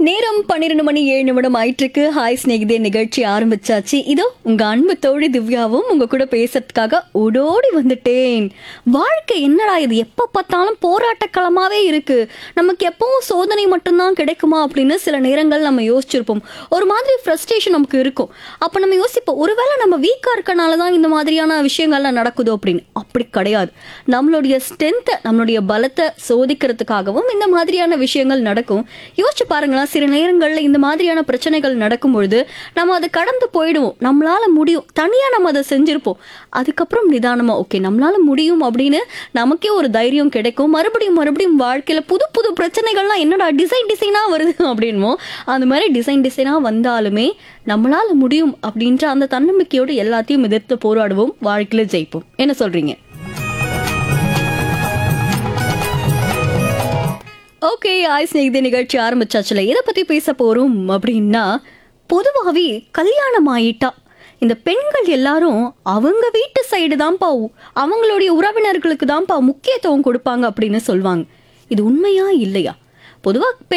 நேரம் பன்னிரெண்டு மணி ஏழு நிமிடம் ஆயிட்டிருக்கு ஹாய் ஸ்நேகிதே நிகழ்ச்சி ஆரம்பிச்சாச்சு இதோ உங்க அன்பு தோழி திவ்யாவும் உங்க கூட பேசுறதுக்காக ஓடோடி வந்துட்டேன் வாழ்க்கை என்னடா இது எப்ப பார்த்தாலும் போராட்டக்களமாவே இருக்கு நமக்கு எப்பவும் சோதனை மட்டும்தான் கிடைக்குமா அப்படின்னு சில நேரங்கள் நம்ம யோசிச்சிருப்போம் ஒரு மாதிரி ஃப்ரஸ்ட்ரேஷன் நமக்கு இருக்கும் அப்ப நம்ம யோசிப்போம் ஒருவேளை நம்ம வீக்கா இருக்கனால தான் இந்த மாதிரியான விஷயங்கள்லாம் நடக்குதோ அப்படின்னு அப்படி கிடையாது நம்மளுடைய ஸ்ட்ரென்த்தை நம்மளுடைய பலத்தை சோதிக்கிறதுக்காகவும் இந்த மாதிரியான விஷயங்கள் நடக்கும் யோசிச்சு பாருங்களேன் சில நேரங்களில் இந்த மாதிரியான பிரச்சனைகள் நடக்கும் பொழுது நம்ம அதை கடந்து போயிடுவோம் நம்மளால முடியும் தனியா நம்ம அதை செஞ்சிருப்போம் அதுக்கப்புறம் நிதானமா ஓகே நம்மளால முடியும் அப்படின்னு நமக்கே ஒரு தைரியம் கிடைக்கும் மறுபடியும் மறுபடியும் வாழ்க்கையில புது புது பிரச்சனைகள்லாம் என்னடா டிசைன் டிசைனா வருது அப்படின்மோ அந்த மாதிரி டிசைன் டிசைனா வந்தாலுமே நம்மளால முடியும் அப்படின்ற அந்த தன்னம்பிக்கையோடு எல்லாத்தையும் எதிர்த்து போராடுவோம் வாழ்க்கையில ஜெயிப்போம் என்ன சொல்றீங்க ஓகே ஆய் ஸ்நேகிதி நிகழ்ச்சி ஆரம்பிச்சாச்சுல எதை பத்தி பேச போறோம் அப்படின்னா பொதுவாகவே கல்யாணம் ஆயிட்டா இந்த பெண்கள் எல்லாரும் அவங்க வீட்டு சைடு தான்ப்பா உ- அவங்களுடைய உறவினர்களுக்கு தான்ப்பா முக்கியத்துவம் கொடுப்பாங்க அப்படின்னு சொல்லுவாங்க இது உண்மையா இல்லையா பொதுவா